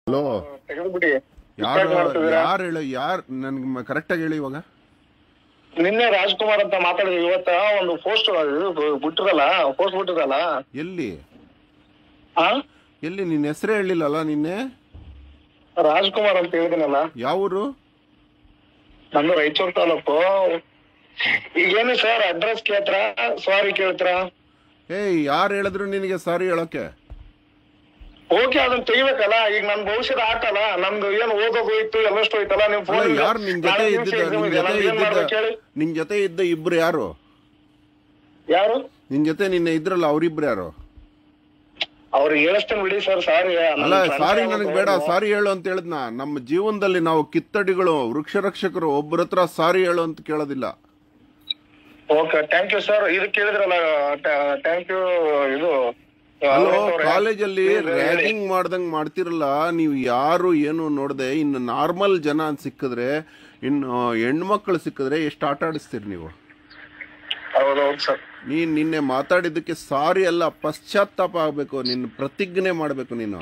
Hello ತೆಗೆದ್ಬಿಡಿ ಯಾರು Disturb ಮಾಡ್ತಿದ್ದೀರಾ? ಯಾರು ಹೇಳಿ ಯಾರು ನನ್ಗೆ ಕರೆಕ್ಟಾಗಿ ಹೇಳಿ ಇವಾಗ ನಿನ್ನೆ ರಾಜ್ಕುಮಾರ್ ಅಂತ ಮಾತಾಡಿದ್ವಿ ಇವತ್ತ ಒಂದು ಪೋಸ್ಟ್ ಬಿಟ್ಟಿರಲ್ಲ ಪೋಸ್ಟ್ ಬಿಟ್ಟಿರಲ್ಲ ಎಲ್ಲಿ ಆ ಎಲ್ಲಿ ನಿನ್ನ ಹೆಸರೇ ಹೇಳಿಲ್ಲಲ್ಲ ನಿನ್ನೆ ರಾಜ್ಕುಮಾರ್ ಅಂತ ಹೇಳಿದಿನಲ್ಲ ಯಾವೂರು ನಂದು ರಾಯಚೂರು ತಾಲೂಕು ಈಗೇನು ಸರ್ ಅಡ್ರೆಸ್ ಕೇಳ್ತಾರ ಸಾರಿ ಕೇಳ್ತಾರ ಏಯ್ ಯಾರು ಹೇಳಿದ್ರು ನಿನಗೆ ಸಾರಿ ಹೇಳೋಕೆ ಓಕೆ ಅದನ್ನ ತೆಗಿಬೇಕಲ್ಲ ಈಗ ನನ್ ಭವಿಷ್ಯದ ಆಟ ಅಲ್ಲ ನಮ್ದು ಏನು ಓದೋದು ಹೋಯ್ತು ಎಲ್ಲಷ್ಟು ಹೋಯ್ತಲ್ಲ ನಿಮ್ ಅಲ್ಲ ಫೋನ್ ಯಾರು ನಿನ್ ಜೊತೆ ಇದ್ದಿದ್ದ ನಿನ್ ಜೊತೆ ಇದ್ದಿದ್ದ ಹೇಳಿ ನಿನ್ ಜೊತೆ ಇದ್ದ ಇಬ್ರು ಯಾರು ಯಾರು ನಿನ್ ಜೊತೆ ನಿನ್ನೆ ಇದ್ರಲ್ಲ ಅವ್ರಿಬ್ರು ಯಾರು ಅವ್ರಿಗೆ ಹೇಳಿಸ್ತೇನೆ ಬಿಡಿ ಸರ್ ಸಾರಿ ಅಲ್ಲ ಸಾರಿ ನನಗೆ ಬೇಡ ಸಾರಿ ಹೇಳು ಅಂತ ಹೇಳಿದ್ನ ನಮ್ಮ ಜೀವನದಲ್ಲಿ ನಾವು ಕಿತ್ತಡಿಗಳು ವೃಕ್ಷ ರಕ್ಷಕರು ಒಬ್ಬರ ಹತ್ರ ಸಾರಿ ಹೇಳು ಅಂತ ಕೇಳೋದಿಲ್ಲ ಓಕೆ ಥ್ಯಾಂಕ್ ಯು ಸರ್ ಇದು ಕೇಳಿದ್ರಲ್ಲ ಥ್ಯಾಂಕ್ ಯು ಇದು ಹಲೋ ಲಲಿತ್ ಅವ್ರೆ. ಕಾಲೇಜಲ್ಲಿ ಇದು ಹೇಳಿ. ರ್ಯಾಗಿಂಗ್ ಮಾಡ್ದಂಗ್ ಮಾಡ್ತಿರಲ್ಲ ನೀವು ಯಾರು ಏನು ನೋಡದೆ ಇನ್ನು ನಾರ್ಮಲ್ ಜನ ಅಂತ ಸಿಕ್ಕಿದ್ರೆ ಇನ್ನು ಹೆಣ್ಮಕ್ಳು ಸಿಕ್ಕಿದ್ರೆ ಎಷ್ಟು ಆಟ ಆಡಿಸ್ತೀರಿ ನೀವು ಹೌದೌದು ಸರ್ ನೀನ್ ನಿನ್ನೆ ಮಾತಾಡಿದ್ದಕ್ಕೆ ಸಾರಿ ಅಲ್ಲ ಪಶ್ಚಾತ್ತಾಪ ಆಗ್ಬೇಕು ನಿನ್ನ ಪ್ರತಿಜ್ಞೆ ಮಾಡ್ಬೇಕು ನೀನು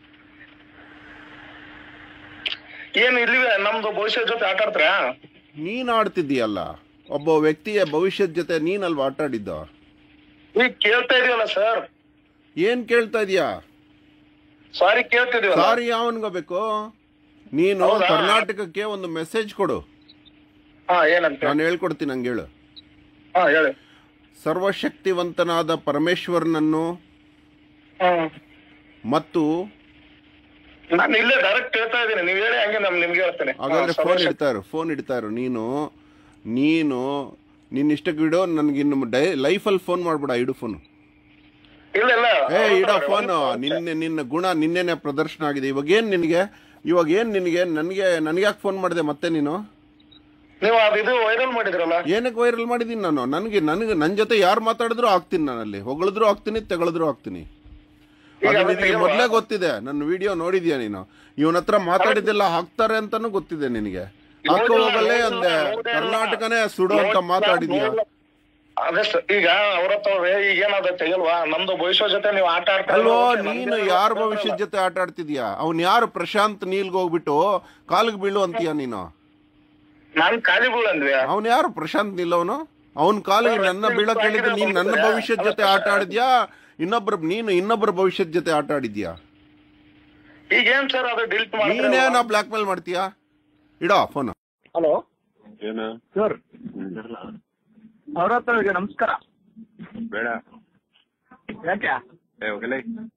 ಏನು ಇಲ್ಲಿ ನಮ್ದು ಭವಿಷ್ಯದ ಜೊತೆ ಆಟ ಆಡ್ತೀರಾ ನೀನ್ ಆಡ್ತಿದ್ದೀಯಲ್ಲ ಒಬ್ಬ ವ್ಯಕ್ತಿಯ ಭವಿಷ್ಯದ ಜೊತೆ ನೀನಲ್ವಾ ಆಟ ಆಡಿದ್ದ ಈಗ ಕೇಳ್ತಾ ಇದೀವಲ್ಲ ಸರ್ ಏನ್ ಕೇಳ್ತಾ ಇದೀಯಾ ಸಾರಿ ಕೇಳ್ತಿದೀವಲ್ಲ ಸಾರಿ ಯಾವನ್ಗೋಬೇಕು ನೀನು ಹೌದಾ? ಕರ್ನಾಟಕಕ್ಕೆ ಒಂದು ಮೆಸೇಜ್ ಕೊಡು ಹಾ ಏನಂತ ನಾನು ಹೇಳ್ಕೊಡ್ತೀನಿ ಹಂಗೆ ಹೇಳು ಹಾ ಹೇಳಿ ಸರ್ವಶಕ್ತಿವಂತನಾದ ಪರಮೇಶ್ವರನನ್ನು ಹ್ಮ್ ಮತ್ತು ನಾನು ಇಲ್ಲೇ ಡೈರೆಕ್ಟ್ ಹೇಳ್ತಾ ಇದ್ದೀನಿ ನೀವ್ ಹೇಳಿ ಹಂಗೆ ನಮ್ ನಿಮ್ಗೆ ಹೇಳ್ತೇನೆ ಹಾಗಾದ್ರೆ ಹಾ, ಫೋನ್ ಸರ್ವಶಕ್ತಿ- ಇಡ್ತಾ ಇರು ಫೋನ್ ಇಡ್ತಾ ಇರು ನೀನು ನೀನು ನಿನ್ನ ಇಷ್ಟಕ್ಕೆ ಇಡೋ ನನಗೆ ಇನ್ನು ಡೈ ಲೈಫಲ್ಲಿ ಫೋನ್ ಮಾಡ್ಬೇಡ ಇಡು ಫೋನು ಇಲ್ಲ ಇಲ್ಲ ಏ ಇಡೋ ಹೌದು, ಫೋನ್ ಒಂದು ನಿಮಿಷ. ನಿನ್ನೆ ನಿನ್ನ ಗುಣ ನಿನ್ನೆನೆ ಪ್ರದರ್ಶನ ಆಗಿದೆ ಇವಾಗ ಏನ್ ನಿನಗೆ ಇವಾಗ ಏನ್ ನಿನಗೆ ನನಗೆ ನನಗ್ಯಾಕೆ ಫೋನ್ ಮಾಡಿದೆ ಮತ್ತೆ ನೀನು ನೀವು ಅದು ಇದು ವೈರಲ್ ಮಾಡಿದ್ರಲ್ಲ ಏನಕ್ಕೆ ವೈರಲ್ ಮಾಡಿದ್ದೀನಿ ನಾನು ನನಗೆ ನನಗೆ ನನ್ನ ಜೊತೆ ಯಾರು ಮಾತಾಡಿದ್ರು ಆಗ್ತೀನಿ ನಾನಲ್ಲಿ ಹೊಗಳಿದ್ರು ಆಗ್ತೀನಿ ತೆಗಳಿದ್ರು ಆಗ್ತೀನಿ ಈಗ ಅದು ಅದು ನಿನಗೆ ತೆಗೆಲ್ವಾ? ಮೊದಲೇ ಗೊತ್ತಿದೆ ನನ್ನ ವಿಡಿಯೋ ನೋಡಿದ್ಯಾ ನೀನು ಇವನ ಹತ್ರ ಮಾತಾಡಿದ್ದೆಲ್ಲ ಹಾಕ್ತಾರೆ ಅಂತಾನು ಗೊತ್ತಿದೆ ನಿನಗೆ ಹಾಕೋ ನೋಡಿಲ್ಲ, ಹೋಗಲ್ಲೇ ನೋಡಿಲ್ಲ, ಅಂದೆ ನೋಡಿಲ್ಲ. ಕರ್ನಾಟಕನೇ ಸುಡು ಅಂತ ನೋಡಿಲ್ಲ, ಮಾತಾಡಿದ್ಯಾ ನೋಡಿಲ್ಲ. ಅದೇ ಸರ್, ಈಗ ಅವ್ರ ಹತ್ರ ಈಗ ಏನಾದ ತೆಗಲ್ವಾ ನಮ್ದು ಭವಿಷ್ಯ ಜೊತೆ ನೀವು ಆಟ ಆಡ್ತಾ ಅಲ್ವೋ ಇರೋದು ನಮ್ಗೆ ನೀನು ಗೊತ್ತಾಗಲ್ಲ. ಯಾರ ಭವಿಷ್ಯದ ಜೊತೆ ಆಟ ಆಡ್ತಿದ್ಯಾ ಅವ್ನ್ ಯಾರು ಪ್ರಶಾಂತ್ ನೀಲ್ಗೆ ಹೋಗ್ಬಿಟ್ಟು ಕಾಲಿಗೆ ಬೀಳು ಅಂತೀಯ ನೀನು ನಾನ್ ಖಾಲಿ ಬೀಳಂದ್ವಿ ಅವನ್ ಯಾರು ಪ್ರಶಾಂತ್ ನೀಲ್ ಅವನು ಅವನ್ ಕಾಲಿಗೆ ನನ್ನ ಬೀಳಕ್ ಹೇಳಿದ್ರೆ ನೀನ್ ನನ್ನ ಭವಿಷ್ಯದ ಜೊತೆ ಆಟ ಆಡಿದ್ಯಾ ಇನ್ನೊಬ್ರ ನೀನು ಇನ್ನೊಬ್ಬರ ಭವಿಷ್ಯದ ಜೊತೆ ಆಟ ಆಡಿದ್ಯಾ ಈಗ ಏನ್ ಸರ್ ಅದು ಡಿಲೀಟ್ ನೀನೇ ನಾ ಬ್ಲಾಕ್ ಮೇಲ್ ಮಾಡ್ತೀಯಾ ಇಡೋ ಫೋನ್ ಹಲೋ ಏನು ಸರ್ ಅವ್ರ ಹತ್ರ ಈಗ ನಮಸ್ಕಾರ ಬೇಡ ಯಾಕೆ ಏ ಹೋಗಲೇ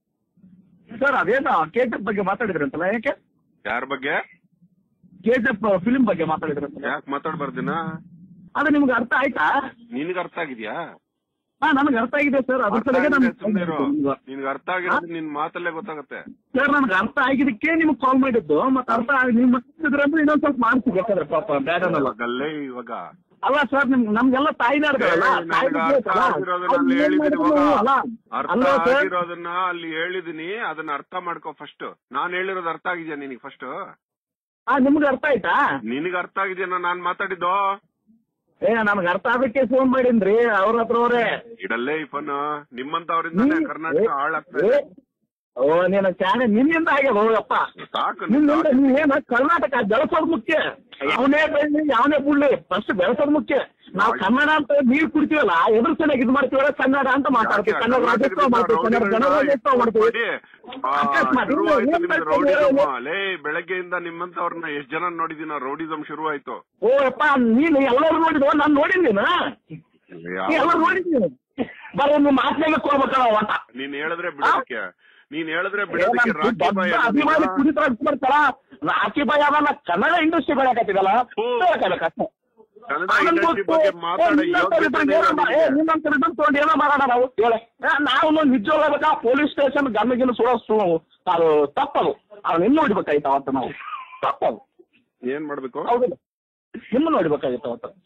ಸರ್ ಅದೇನೋ ಕೆಜಿಎಫ್ ಬಗ್ಗೆ ಮಾತಾಡಿದ್ರಂತಲ್ಲ ಯಾಕೆ ಯಾರ ಬಗ್ಗೆ ಕೆಜಿಎಫ್ ಫಿಲ್ಮ್ ಬಗ್ಗೆ ಮಾತಾಡಿದ್ರಂತಲ್ಲ ಯಾಕೆ ಮಾತಾಡ್ಬಾರ್ದಿನ ಅದು ನಿಮ್ಗೆ ಅರ್ಥ ಆಯ್ತಾ ನಿನಗೆ ಅರ್ಥ ಆಗಿದ್ಯಾ ಹಾ ನನಗೆ ಅರ್ಥ ಆಗಿದೆ ಸರ್ ಅದ್ರ ಅರ್ಥ ಸಲಗೆ ಆಗಿದೆ, ನಾನು ಸುಮ್ನೆ ಇರು. ನಿನ್ಗೆ ಅರ್ಥ ಆಗಿರೋದು ನಿನ್ ಮಾತಲ್ಲೇ ಗೊತ್ತಾಗುತ್ತೆ ಸರ್ ನನಗೆ ಅರ್ಥ ಆಗಿದ್ದಕ್ಕೆ ನಿಮ್ಗೆ ಕಾಲ್ ಮಾಡಿದ್ದು ಮತ್ತೆ ಅರ್ಥ ಆಗಿ ನೀವು ಮಾಡ್ತಿದ್ರೆ ಅಂದ್ರೆ ಇನ್ನೊಂದ್ ಸ್ವಲ್ಪ ಮಾಡ್ಸಿ ಬೇಕಾದ್ರೆ ಪಾಪ ಬೇಡನಲ್ಲ ಇವಾಗಲ್ಲೇ ಇವಾಗ ಅಲ್ಲ ಸರ್ ನಿಮ್ ನಮ್ಗೆಲ್ಲ ತಾಯಿನಾಡ್ಗಳಲ್ಲ ಏ, ನನಗೆ ಅರ್ಥ ಆಗಿರೋದನ್ನ ಅಲ್ಲಿ ಹೇಳಿದೀನಿ ಇವಾಗ. ಅಲ್ಲ ಅರ್ಥ ಅಲ್ಲ ಸರ್ ಆಗಿರೋದನ್ನ ಅಲ್ಲಿ ಹೇಳಿದೀನಿ ಅದನ್ನ ಅರ್ಥ ಮಾಡ್ಕೋ ಫಸ್ಟ್ ನಾನ್ ಹೇಳಿರೋದು ಅರ್ಥ ಆಗಿದ್ಯಾ ನಿನಗೆ ಫಸ್ಟ್ ಹಾ ನಿಮ್ಗೆ ಅರ್ಥ ಆಯ್ತಾ ನಿನಗೆ ಅರ್ಥ ಆಗಿದ್ಯಾ ನಾನ್ ಮಾತಾಡಿದ್ದು ಏ ನಮ್ಗೆ ಅರ್ಥ ಆಗಕ್ಕೆ ಫೋನ್ ಮಾಡೀನ್ರಿ ಅವ್ರ ಹತ್ರ ಅವರೇ ಇಡಲ್ಲೇ ಈ ಫೋನ್ ನಿಮ್ಮಂತವರಿಂದಾನೇ ಕರ್ನಾಟಕ ಹಾಳಾಗ್ತಾ ಇದೆ ಓ ನೀನು ಚಾನೆ ನಿನ್ನಿಂದ ಆಗ್ಯದ ಹೋಗಪ್ಪ ಸಾಕು ನಿನ್ನಿಂದ ನೀವೇನ ಕರ್ನಾಟಕ ಬೆಳೆಸೋದು ಮುಖ್ಯ ಯಾವನೇ ಬೆಳ್ಳಿ ಯಾವನೇ ಬಿಡ್ಲಿ ಫಸ್ಟ್ ಬೆಳೆಸೋದು ಮುಖ್ಯ ನಾವು ಕನ್ನಡ ಅಂತ ನೀರ್ ಕುಡ್ತೀವಲ್ಲ ಎದುರು ಚೆನ್ನಾಗಿ ಇದು ಮಾಡ್ತೀವಲ್ಲ ಕನ್ನಡ ಅಂತ ಮಾತಾಡ್ತೀವಿ ಕನ್ನಡ ರಾಜ್ಯೋತ್ಸವ ಮಾಡ್ತೀವಿ ಕನ್ನಡ ಗಣರಾಜ್ಯೋತ್ಸವ ಮಾಡ್ತೀವಿ ಅಕಸ್ಮಾತ್ ಶುರು ಇಲ್ಲ, ಆಯ್ತು ಏನ್ ನಿಮ್ದು ಮಾಡ್ತಾ ರೌಡಿಸಮ್ ಇದ್ದೀರಾ? ಲೇ ಬೆಳಗ್ಗೆಯಿಂದ ನಿಮ್ಮಂತವ್ರನ್ನ ಎಷ್ಟ್ ಜನ ನೋಡಿದೀನ ರೌಡಿಸಮ್ ಶುರು ಆಯ್ತು ಓ ಅಪ್ಪ ನೀನು ಎಲ್ಲರೂ ನೋಡಿದ್ವ ನಾನು ನೋಡಿದ್ದೀನಿ ಎಲ್ಲರೂ ನೋಡಿದ್ದೀನಿ ಬರೀ ನಿಮ್ಮ ಆತ್ಮೆಗೆ ಹೋಗ್ಬೇಕಲ್ಲ ಒಟ್ಟ ನೀನ್ ಹೇಳಿದ್ರೆ ಬಿಡೋದಕ್ಕೆ ನೀನ್ ಹೇಳಿದ್ರೆ ಬಿಡೋದಕ್ಕೆ ಏ, ರಾಕಿ ದೊಡ್ಡ ಬಾಯ್ ಅಭಿಮಾನಿ ಕುಡಿತರ ಬರ್ತಾರ ರಾಕಿ ಬಾಯ್ ಅವನ್ನ ಕನ್ನಡ ಇಂಡಸ್ಟ್ರಿ ಬೆಳಕತ್ತಿದಲ್ಲ ಹ್ಞೂ. ಕನ್ನಡ ಕನ್ನಡ ಇಂಡಸ್ಟ್ರಿ ಬಗ್ಗೆ ಮಾತಾಡೋ ಯೋಗ್ಯತೆ ತಗೊಂಡು ಏನೋ ಮಾಡೋಣ ನಾವು ಹೇಳ ನಾವು ನಿಜವಾಗ್ಬೇಕಾ ಪೊಲೀಸ್ ಸ್ಟೇಷನ್ ಗಂಡಗಿನ ಸುಡೋ ಅದು ತಪ್ಪದು ಅವ್ನು ಇನ್ನು ನೋಡ್ಬೇಕಾಯ್ತು ಅವತ್ತು ನಾವು ತಪ್ಪದು ಏನ್ ಮಾಡ್ಬೇಕು ಹೌದಿಲ್ಲ ಇನ್ನು ನೋಡ್ಬೇಕಾಗಿತ್ತು ಅವತ್ತು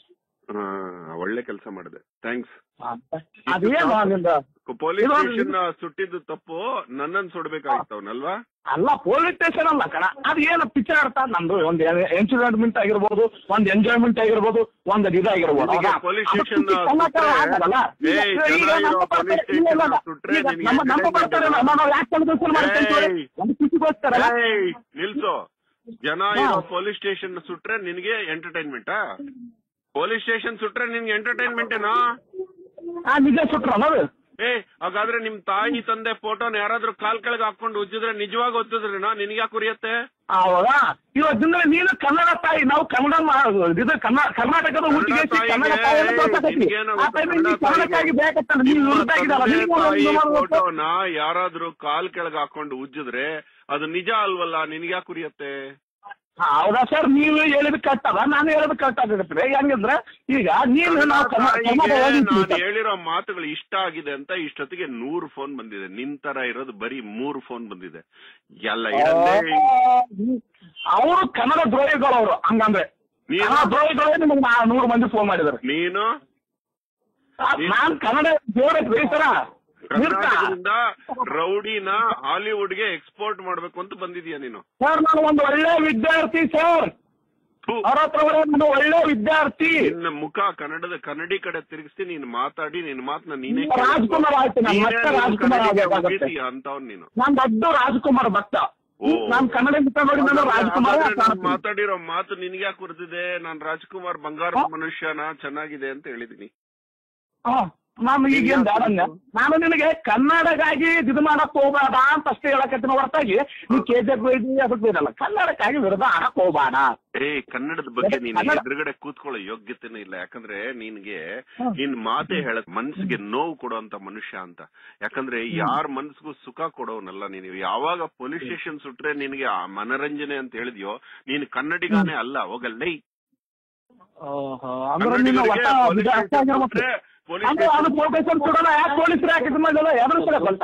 ಆ, ಒಳ್ಳೆ ಕೆಲಸ ಮಾಡಿದೆ ಥ್ಯಾಂಕ್ಸ್ ಅದೇನು ನಿಂದ ಪೊಲೀಸ್ ಇದು- ಸ್ಟೇಷನ್ ಸುಟ್ಟಿದ್ದು ತಪ್ಪು ನನ್ನನ್ ಸುಡ್ಬೇಕಾಗಿತ್ತು ಅವನಲ್ವಾ ಅಲ್ಲ ಪೊಲೀಸ್ ಸ್ಟೇಷನ್ ಅಲ್ಲ ಕಣ ಅದು ಏನು ಪಿಕ್ಚರ್ ಆಡ್ತಾ ನಮ್ದು ಒಂದು ಎಂಟರ್ಟೈನ್ಮೆಂಟ್ ಆಗಿರ್ಬೋದು ಒಂದು ಎಂಜಾಯ್ಮೆಂಟ್ ಆಗಿರ್ಬೋದು ಒಂದು ಇದಾಗಿರ್ಬೋದು ನಿನಗೆ ಹೌದಾ? police ಅದು station ಖುಷಿ ಕನ್ನಡ ಸುಟ್ರೆ, ಆಗಲ್ಲ. ಈಗ- ಏಯ್, ಈಗ ಜನ ನಮ್ಮ ಇರೋ ಬರ್ತಾರೆ- police ಇಲ್ಲ, ಇಲ್ಲ, ಇಲ್ಲ. station ಸುಟ್ರೆ ಈಗ ನಿನಗೆ ನಮ್ಮ ನಮ್ಮ entertainment ಬರ್ತಾರೆ ಇಲ್ಲ. ನಾವು ನಾವು ಯಾಕೆ celebration ಮಾಡ್ತೀವಿ ಅಂತ ಹೇಳಿ? ಏಯ್. ಒಂದು ಖುಷಿಗೋಸ್ಕರ ಏಯ್, ನಿಲ್ಸು ಜನ ಹಾ. ಇರೋ ಪೊಲೀಸ್ ಸ್ಟೇಷನ್ ಸುಟ್ರೆ ನಿನಗೆ ಎಂಟರ್ಟೈನ್ಮೆಂಟ್ ಪೊಲೀಸ್ ಸ್ಟೇಷನ್ ಸುಟ್ರೆ ನಿನ್ಗೆ ಎಂಟರ್ಟೈನ್ಮೆಂಟ್ ಏನೋ ಆ ನಿಜ ಸುಟ್ರ ನಾವು ಏ ಹಾಗಾದ್ರೆ ನಿಮ್ ತಾಯಿ ತಂದೆ ಫೋಟೋನ ಯಾರಾದ್ರೂ ಕಾಲ್ ಕೆಳಗೆ ಹಾಕೊಂಡು ಉಜ್ಜಿದ್ರೆ ನಿಜವಾಗ ಒತ್ತಿದ್ರೇನೋ ನಿನ್ಗೆ ಯಾಕೆ ಉರಿಯತ್ತೆ ಹೌದಾ ಇವತ್ತಿಂದ ನೀನು ಕನ್ನಡ ತಾಯಿ ನಾವು ಕನ್ನಡ ಮಾ- ಇದು ಕನ್ನ- ಕರ್ನಾಟಕದ ಊಟಿಗೆ ಕನ್ನಡ ಕನ್ನಡ ತಾಯಿಗೆ ತಾಯಿಯನ್ನು ತೋರ್ಸಕತ್ತಿ. ನಿನ್ಗೇನು ಆ ಗೊತ್ತು ಟೈಮಿಗೆ ನೀನು ಕನ್ನಡ ಕನ್ನಡಕ್ಕಾಗಿ ತಾಯಿಗೆ? ಬೇಕಂತಲ್ಲ ನೀನು ನಿಮ್ಮ ನುಡಿತಾಗಿದ್ದಲ್ಲ ತಂದೆ ನೀನು ತಾಯಿ ಒಂದು ಮಾಡ್ಬೇಕು. ಫೋಟೋನ ಯಾರಾದ್ರೂ ಕಾಲ್ ಕೆಳಗೆ ಹಾಕೊಂಡು ಉಜ್ಜಿದ್ರೆ ಅದು ನಿಜ ಅಲ್ವಲ್ಲ ನಿನ್ಗೆ ಯಾಕೆ ಉರಿಯತ್ತೆ ಹೌದಾ ಸರ್ ನೀವು ಹೇಳಿದ್ ಕರೆಕ್ಟ್ ಅದ ನಾನು ಹೇಳಿದ್ ಕರೆಕ್ಟ್ ಆಗಿರುತ್ತೆ ಹೆಂಗಂದ್ರೆ ಈಗ ನೀನು ನಾವು ಕನ್ನಡ ತಾಯಿಗೆ ಕನ್ನಡ ನಾನು ಓದಿದ್ವಿ. ಹೇಳಿರೋ ಮಾತುಗಳು ಇಷ್ಟ ಆಗಿದೆ ಅಂತ ಇಷ್ಟೊತ್ತಿಗೆ ನೂರು ಫೋನ್ ಬಂದಿದೆ ನಿನ್ ತರ ಇರೋದು ಬರೀ ಮೂರು ಫೋನ್ ಬಂದಿದೆ ಎಲ್ಲ ಇರಲ್ಲೇ ಅವರು ಕನ್ನಡ ದ್ರೋಹಿಗಳು ಅವರು ಹಂಗಂದ್ರೆ ನೀನು? ಕನ್ನಡ ದ್ರೋಹಿಗಳೇ ನಿಮಗೆ ನಾ- ನೂರು ಮಂದಿ ಫೋನ್ ಮಾಡಿದ್ದಾರೆ ನೀನು ನಾನ್ ಕನ್ನಡ ದೇವರ ಬೇಸರ ಕರ್ನಾಟಕದಿಂದ ರೌಡಿನ ಹಾಲಿವುಡ್ಗೆ ಎಕ್ಸ್ಪೋರ್ಟ್ ಮಾಡ್ಬೇಕು ಅಂತ ಬಂದಿದ್ಯಾ ನೀನು ಸರ್ ನಾನು ಒಂದು ಒಳ್ಳೆ ವಿದ್ಯಾರ್ಥಿ ಸರ್ ಥು, ಅವ್ರ ಹತ್ರ ಬರೋ ನಾನು ಒಳ್ಳೆ ವಿದ್ಯಾರ್ಥಿ ನಿನ್ನ ಮುಖ ಕನ್ನಡದ ಕನ್ನಡಿ ಕಡೆ ತಿರುಗಿಸಿ ನೀನು ಮಾತಾಡಿ ನಿನ್ನ ಮಾತನ್ನ ನೀನೇ ರಾಜ್ಕುಮಾರ್ ಆಯ್ತು ನಾನು ಮತ್ತೆ ರಾಜ್ಕುಮಾರ್ ಆಗ್ಬೇಕಾಗತ್ತೆ ಅಂತವ್ ನೀನು ನಾನ್ ದೊಡ್ಡ ರಾಜ್ಕುಮಾರ್ ಭಕ್ತ ಓ. ನಾನ್ ಕನ್ನಡ ಬಿಟ್ಟ ನೋಡಿ ನಾನು ರಾಜ್ಕುಮಾರ್ ಹಾಗಾದ್ರೆ ನಾನ್ ಮಾತಾಡಿರೋ ಮಾತು ನಿನ್ಗೆ ಯಾಕೆ ಬರ್ತಿದೆ ನಾನ್ ರಾಜ್ಕುಮಾರ್ ಬಂಗಾರದ ಮನುಷ್ಯನ ಚೆನ್ನಾಗಿದೆ ಅಂತ ಹೇಳಿದೀನಿ ನಾನು ಈಗೇನ್ ಬೇಡಂಗ ನಾನು ನಿನಗೆ ಕನ್ನಡಕ್ಕಾಗಿ ಇದು ಮಾಡಕ್ ಹೋಗ್ಬೇಡ ಅಂತ ಅಷ್ಟೇ ಹೇಳಕತ್ತಿನ ಹೊರತಾಗಿ ನೀ ಕೆ ಜಿ ಅದಕ್ಕೆ ಬೇಡಲ್ಲ ಕನ್ನಡಕ್ಕಾಗಿ ವಿರುದ್ಧ ಆಡಕ್ ಹೋಗ್ಬೇಡ ಏ ಕನ್ನಡದ ಬಗ್ಗೆ ಯಾಕೆ ನೀನು ಕನ್ನಡ- ಎದುರುಗಡೆ ಕೂತ್ಕೊಳ್ಳೋ ಯೋಗ್ಯತೆನೇ ಇಲ್ಲ ಯಾಕಂದ್ರೆ ನಿನ್ಗೆ ಹ್ಮ್. ನಿನ್ ಮಾತೇ ಹೇಳ ಮನ್ಸಿಗೆ ನೋವು ಕೊಡುವಂತ ಮನುಷ್ಯ ಅಂತ ಯಾಕಂದ್ರೆ ಯಾರ ಮನ್ಸಿಗೂ ಸುಖ ಕೊಡೋನಲ್ಲ ನೀನು ಯಾವಾಗ ಪೊಲೀಸ್ ಸ್ಟೇಷನ್ ಸುಟ್ರೆ ನಿನಗೆ ಆ ಮನರಂಜನೆ ಅಂತ ಹೇಳಿದ್ಯೋ ನೀನು ಕನ್ನಡಿಗಾನೇ ಅಲ್ಲ ಹೋಗಲ್ಲೇ ಅಂದ್ರೆ ನೀನು ಒಟ್ಟ ವಿದ್ಯಾರ್ಥಿ ಆಗಿರ್ಬೇಕು ಅಂದ್ರೆ ಅದು ಪ್ರೊಫೆಸರ್ ಕೊಡೋಣ ಯಾಕೆ ಪೊಲೀಸರು ಯಾಕೆ ಇದು ಮಾಡಿಲ್ಲ ಯಾವ್ದ್ರ ಸಲ ಗೊತ್ತ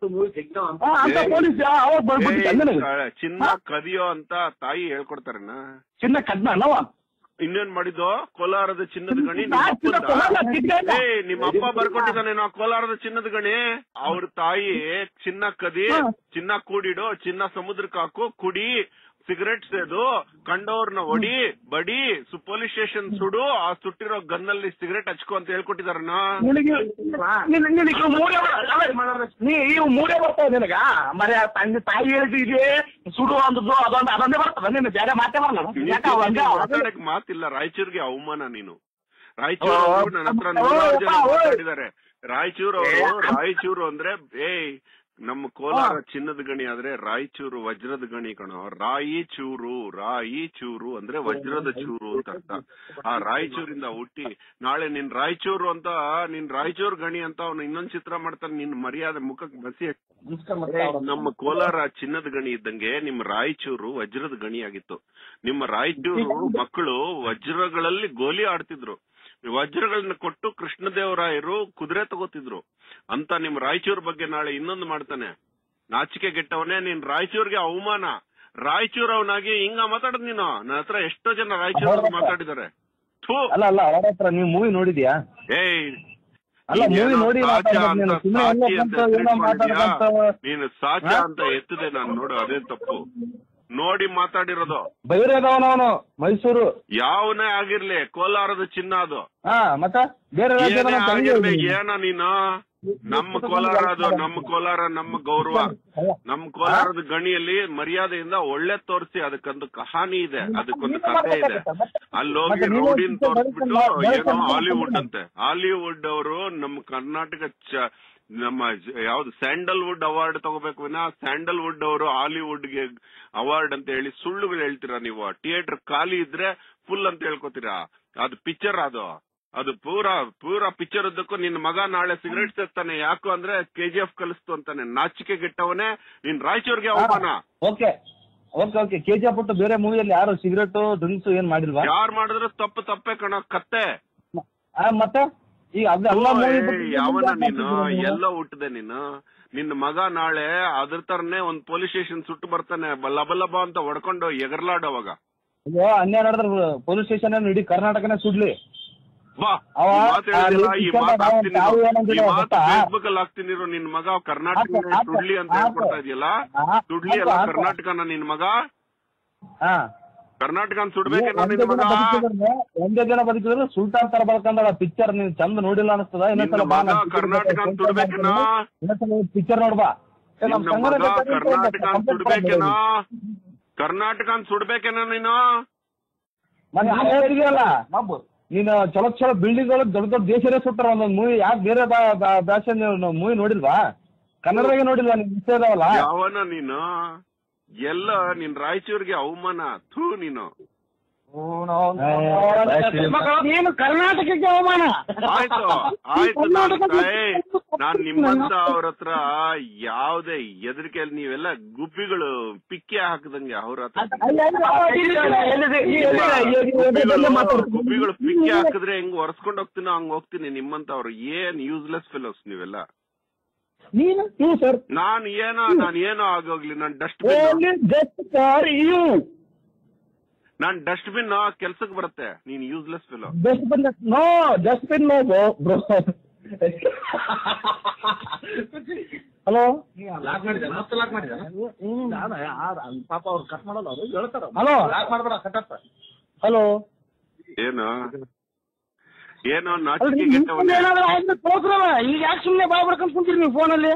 ಹಾ, ಅಂತ ಪೊಲೀಸ್ ಅವಾಗ ಬರ್ಬಿಟ್ಟು ನನಗೆ ಚಿನ್ನ ಕದಿಯೋ ಅಂತ ತಾಯಿ ಹೇಳ್ಕೊಡ್ತಾರಣ್ಣ ಚಿನ್ನ ಕದ್ನ ನವ ಇನ್ನೇನ್ ಮಾಡಿದ್ದು ಕೋಲಾರದ ಚಿನ್ನದ ಗಣಿ ನಾ ನಿಮ್ಮ ಚಿನ್ನ ಅಪ್ಪಂದ? ಕೊಡಲ್ಲ, ಚಿನ್ನ. ಏ ನಿಮ್ಮ ಅಪ್ಪ ಬರ್ಕೊಟ್ಟಿದ್ದಾನೆ ನಾ ಕೋಲಾರದ ಚಿನ್ನದ ಗಣಿ ಅವ್ರ ತಾಯಿ ಚಿನ್ನ ಕದಿ ಹಾ. ಚಿನ್ನ ಕೂಡಿಡು ಚಿನ್ನ ಸಮುದ್ರಕ್ಕೆ ಹಾಕು ಕುಡಿ ಸಿಗರೆಟ್ ಸೇದು ಕಂಡವ್ರನ್ನ ಹೊಡಿ ಬಡಿ ಪೊಲೀಸ್ ಸ್ಟೇಷನ್ ಸುಡು ಆ ಸುಟ್ಟಿರೋ ಗನ್ನಲ್ಲಿ ಸಿಗರೆಟ್ ಹಚ್ಕೊ ಅಂತ ಹೇಳ್ಕೊಟ್ಟಿದಾರಣ್ಣ ನಿನಗೆ ನಿನ್- ನಿನಗೆ ಇವು ಮೂರೇ ಬರ- ಅಲ್ಲ, ನೀ ಇವು ಮೂರೇ ಬರ್ತಾವ ನಿನಗ ಮರ ತಂದೆ ತಾಯಿ ಹೇಳಿದ್ರೆ ಸುಡು ಅಂದದ್ದು ಅದೊಂದು ಅದೊಂದೇ ಬರ್ತದ ನಿನ್ನ ಬೇರೆ ಮಾತೇ ಬರಲ್ಲ ಯಾಕೆ ಅವ್ ಹಂಗೆ ಅವ್ ಹಂಗೆ- ಮಾತಾಡಕ್ ಮಾತಿಲ್ಲ ರಾಯಚೂರ್ಗೆ ಅವಮಾನ ನೀನು ರಾಯಚೂರು ಅವ್ರು ನನ್ನ ಹತ್ರ ನೂರಾರು ಜನ ಓ, ಓ, ಓ. ಮಾತಾಡಿದ್ದಾರೆ ರಾಯಚೂರು ಅವರು ಏ, ಅದ್- ರಾಯಚೂರು ಅಂದ್ರೆ ಏಯ್ ನಮ್ಮ ಕೋಲಾರ ಚಿನ್ನದ ಗಣಿ ಆದ್ರೆ ರಾಯಚೂರು ವಜ್ರದ ಗಣಿ ಕಣೋ ರಾಯಿ ಚೂರು ರಾಯಿ ಚೂರು ಅಂದ್ರೆ ವಜ್ರದ ಚೂರು ಅಂತ ಅರ್ಥ ಆ ರಾಯಚೂರಿಂದ ಹುಟ್ಟಿ ನಾಳೆ ನಿನ್ ರಾಯಚೂರು ಅಂತ ನಿನ್ ರಾಯಚೂರು ಗಣಿ ಅಂತ ಅವ್ನು ಇನ್ನೊಂದ್ ಚಿತ್ರ ಮಾಡ್ತಾನೆ ನಿನ್ ಮರ್ಯಾದೆ ಮುಖಕ್ಕೆ ಬಸಿ ಏ, ನಮ್ಮ ಕೋಲಾರ ಚಿನ್ನದ ಗಣಿ ಇದ್ದಂಗೆ ನಿಮ್ಮ ರಾಯಚೂರು ವಜ್ರದ ಗಣಿ ಆಗಿತ್ತು ನಿಮ್ಮ ರಾಯಚೂರು ಮಕ್ಕಳು ವಜ್ರಗಳಲ್ಲಿ ಗೋಲಿ ಆಡ್ತಿದ್ರು ವಜ್ರಗಳನ್ನ ಕೊಟ್ಟು ಕೃಷ್ಣದೇವರಾಯರು ಕುದುರೆ ತಗೋತಿದ್ರು ಅಂತ ನಿಮ್ ರಾಯಚೂರ್ ಬಗ್ಗೆ ನಾಳೆ ಇನ್ನೊಂದು ಮಾಡ್ತಾನೆ ನಾಚಿಕೆ ಗೆಟ್ಟವನೇ ನೀನ್ ರಾಯಚೂರ್ಗೆ ಅವಮಾನ ರಾಯಚೂರ್ ಅವನಾಗಿ ಹಿಂಗ ಮಾತಾಡದ್ ನೀನು ನನ್ನ ಹತ್ರ ಎಷ್ಟೋ ಜನ ರಾಯಚೂರ್ ಮಾತಾಡಿದ್ದಾರೆ ಥೂ ಅಲ್ಲ ಅಲ್ಲ ಅವರ ಹತ್ರ ನೀವು ಮೂವಿ ನೋಡಿದ್ಯಾ ಏಯ್ ಅಲ್ಲ, ನೀನೇನೋ movie ನೋಡಿ ಸಾಚ ಮಾತಾಡೋದು ಅಂತ ನೀನು. ಸುಮ್ನೆ ಸಾಚಿ ಎಲ್ಲ ಅಂತ ಬಂತು, ಏನೋ ಹೆಸ್ರಿಟ್ಕೊಂಡಿದ್ಯಾ? ಮಾತಾಡ್ಕೊಂತ- ನೀನು ಸಾಚ ಹಾ? ಅಂತ ಎತ್ತದೆ ನಾನು ನೋಡು ಅದೇ ತಪ್ಪು ನೋಡಿ ಮಾತಾಡಿರೋದು ಬೈರೇದವನವನು ಮೈಸೂರು ಯಾವನೇ ಆಗಿರ್ಲಿ ಕೋಲಾರದ ಚಿನ್ನ ಅದು ಹಾ ಮತ್ತ ಬೇರೆ ರಾಜ್ಯದ ಏನೇ ನಮ್ಮ ತಂಗಿ ಆಗಿರ್ಲಿ ಇದ್ದೀನಿ. ಏನ ನೀನು ನಮ್ಮ ಕೋಲಾರ ಅದು ನಮ್ಮ ಕೋಲಾರ ನಮ್ಮ ಗೌರವ ನಮ್ಮ ಕೋಲಾರದ ಗಣಿಯಲ್ಲಿ ಮರ್ಯಾದೆಯಿಂದ ಒಳ್ಳೆ ತೋರಿಸಿ ಅದಕ್ಕೊಂದು ಕಹಾನಿ ಇದೆ ಅದಕ್ಕೊಂದು ಕಥೆ ಇದೆ ಅಲ್ಲೋಗಿ ಮತ್ತೆ ನೀವು ರೌಡಿನ್ ಚಿತ್ರ ತೋರಿಸ್ಬಿಟ್ಟು ಬರೆಸ್ಕೊಂಡು ಏನೋ ಬರೆಸ್ಕೊಂಡು ಹಾಲಿವುಡ್ ಅಂತೆ ಹಾಲಿವುಡ್ ಅವರು ನಮ್ಮ ಕರ್ನಾಟಕ ಚ- ನಮ್ಮ ಜ- ಯಾವ್ದು ಸ್ಯಾಂಡಲ್ವುಡ್ ಅವಾರ್ಡ್ ತಗೋಬೇಕು ವಿನ ಸ್ಯಾಂಡಲ್ವುಡ್ ಅವರು ಹಾಲಿವುಡ್ಗೆ ಅವಾರ್ಡ್ ಅಂತ ಹೇಳಿ ಸುಳ್ಳುಗಳು ಹೇಳ್ತೀರಾ ನೀವು ಥಿಯೇಟರ್ ಖಾಲಿ ಇದ್ರೆ ಫುಲ್ ಅಂತ ಹೇಳ್ಕೊತೀರಾ ಅದು ಪಿಕ್ಚರ್ ಅದು ಅದು ಪೂರಾ ಪೂರಾ ಪಿಕ್ಚರ್ ಉದ್ದಕ್ಕೂ ನಿನ್ನ ಮಗ ನಾಳೆ ಸಿಗರೇಟ್ ಸೇರ್ತಾನೆ ಯಾಕು ಅಂದ್ರೆ ಕೆಜಿಎಫ್ ಕಲಿಸ್ತು ಅಂತಾನೆ ನಾಚಿಕೆ ಗೆಟ್ಟವನೇ ನಿನ್ ರಾಯಚೂರ್ಗೆ ಅವಮಾನ okay okay okay K G ಬಿಟ್ಟು ಬೇರೆ ಮೂವಿಯಲ್ಲಿ ಯಾರು ಸಿಗರೇಟ್ ಡ್ರಿಂಕ್ಸ್ ಏನ್ ಮಾಡಿಲ್ವಾ ಯಾರ್ ಮಾಡಿದ್ರು ತಪ್ಪು ತಪ್ಪೇ ಕಣ ಕತ್ತೆ ಆ, ಮತ್ತೆ ಈಗ ಅದೆಲ್ಲ ಮೂವಿ ಏಯ್, ಯಾವನ ನೀನು ಎಲ್ಲ ಹುಟ್ಟದೆ ನೀನು ನಿನ್ನ ಮಗ ನಾಳೆ ಅದ್ರ ತರನೇ ಒಂದ್ ಪೊಲೀಸ್ ಸ್ಟೇಷನ್ ಸುಟ್ಟು ಬರ್ತಾನೆ ಬಲ್ಲ ಬಲ್ಲಬ ಅಂತ ಹೊಡ್ಕೊಂಡು ಎಗರ್ಲಾಡ್ ಅವಾಗ ಅಯ್ಯೋ ಅನ್ಯಾಯ ನಡೆದ್ರೆ ಪೊಲೀಸ್ ಸ್ಟೇಷನ್ ಇಡೀ ಕರ್ನಾಟಕನೇ ಸುಡ್ಲಿ ಬಾ ಅವ ಈ ಮಾತ್ ಹೇಳಿದಿಲ್ಲ, ಈ ಆ ಮಾತ್ ನಾವು ಹಾಕ್ತೀನಿ ತಾವು ಇರು. ಏನಂದ್ರೆ ಈ ಮಾತು ಗೊತ್ತಾ? ಫೇಸ್ಬುಕ್ ಅಲ್ಲಿ ಹಾಕ್ತೀನಿ ಇರು. ನಿನ್ ಮಗ ಕರ್ನಾಟಕ ಹಾಕು, ಹಾಕು, ತುಡ್ಲಿ ಅಂತ ಹಾಕು. ಹೇಳ್ಕೊಡ್ತಾ ಇದೆಯಲ್ಲ ಹಾಕು, ತುಡ್ಲಿ ಅಲ್ಲ ಹಾಕು. ಕರ್ನಾಟಕನ ನಿನ್ ಮಗ ಹಾ ಕರ್ನಾಟಕನ ಸುಡ್ಬೇಕೇನೋ ಒಂದೇ ನಿನ್ ದಿನ ಮಗ ಬದುಕಿದ್ರು ಒಂದೇ ದಿನ ಬದುಕಿದ್ರು ಸುಲ್ತಾನ್ ತರ ಬಳ್ಕಂದಳ ಪಿಕ್ಚರ್ ನೀನ್ ಚಂದ ನೋಡಿಲ್ಲ ಅನಿಸ್ತದ ಇನ್ನೊಂದ್ಸಲ ನಿನ್ನ ಬಾ ಮಗ ಕರ್ನಾಟಕ ಅಂತ ತುಡ್ಬೇಕೇನೋ? ಇನ್ನೊಂದ್ಸಲ ಪಿಕ್ಚರ್ ನೋಡ್ಬಾ ಏ, ನಮ್ ನಿನ್ನ ಸಂಘದ ಮಗ ಬೇಕಾದ್ರೆ ಕರ್ನಾಟಕ ಅಂತ ಕಂಪ್ಲೇಂಟ್ ಸುಡ್ಬೇಕೇನೋ ಕೊಡ್ಬೋದು. ಕರ್ನಾಟಕ ಅಂತ ಸುಡ್ಬೇಕೇನೋ ನೀನು ಮನೆ ಆ ಹೇಳಿದ್ಯಲ್ಲ ನೀನು ಚಲೋ ಚಲೋ ಬಿಲ್ಡಿಂಗ್ ಒಳಗೆ ದೊಡ್ಡ ದೊಡ್ಡ ದೇಶನೇ ಸುಟ್ಟಾರ ಒಂದೊಂದು ಮೂವಿ ಯಾಕೆ ಬೇರೆ ಬಾ- ಬಾ- ಭಾಷೆ ನೀವು ಮೂವಿ ನೋಡಿಲ್ವಾ ಕನ್ನಡದಾಗೆ ನೋಡಿಲ್ವಾ ನಿಮ್ ಇಷ್ಟ ಇದಾವಲ್ಲ ಯಾವನ ನೀನು ಎಲ್ಲ ನಿನ್ ರಾಯಚೂರಿಗೆ ಅವಮಾನ ಥೂ ನೀನು ನೀನು ಕರ್ನಾಟಕಕ್ಕೆ ಅವಮಾನ ಆಯ್ತು ಆಯ್ತು ನಾನು ಏಯ್, ನಾನ್ ನಿಮ್ಮಂತ ಅವ್ರ ಹತ್ರ ಯಾವ್ದೇ ಎದರಿಕೆಯಲ್ಲಿ ನೀವೆಲ್ಲ ಗುಬ್ಬಿಗಳು ಪಿಕ್ಕಿ ಹಾಕದಂಗೆ ಅವ್ರ ಹತ್ರ ಗುಬ್ಬಿಗಳು ಗುಬ್ಬಿಗಳು ಪಿಕ್ಕಿ ಹಾಕಿದ್ರೆ ಹೆಂಗ್ ಒರೆಸ್ಕೊಂಡ್ ಹೋಗ್ತೀನೋ ಹಂಗ್ ಹೋಗ್ತೀನಿ ನಿಮ್ಮಂತವ್ರು ಏನ್ ಯೂಸ್ಲೆಸ್ ಫೆಲೋಸ್ ನೀವೆಲ್ಲ ನೀನು ನೀವು ಸರ್ ನಾನ್ ಏನೋ ನಾನ್ ಏನೋ ಆಗೋಗ್ಲಿ ನಾನ್ dustbin only just for you ನಾನ್ ಡಸ್ಟ್ಬಿನ್ ಕೆಲ್ಸಕ್ ಬರುತ್ತೆ ನೀನ್ useless fellow dustbin no dustbin no bro hello lock ಮಾಡಿದ ಮತ್ತೆ ಲಾಕ್ ಮಾಡಿದ ಪಾಪ ಅವ್ರು ಕಟ್ ಮಾಡಲ್ಲ ಅವರು ಹೇಳ್ತಾರ ಹಲೋ ಲಾಕ್ ಮಾಡ್ಬೇಡ ಕಟ್ಟಪ್ಪ ಹಲೋ ಏನು ಏನೋ ಅಲ್ರಿ ನಾಚಿಕೆ ನಿಮ್ಗೆ ಗೆಟ್ಟವನೇ ಏನಾದ್ರು ಆಯ್ತು ತೋರ್ಸ್ರಲ್ಲ ಈಗ ಯಾಕೆ ಸುಮ್ಮನೆ ಬಾಯ್ ಬಡ್ಕೊಂಡ್ ಕುಂತೀರಿ ನೀವು ಫೋನಲ್ಲಿ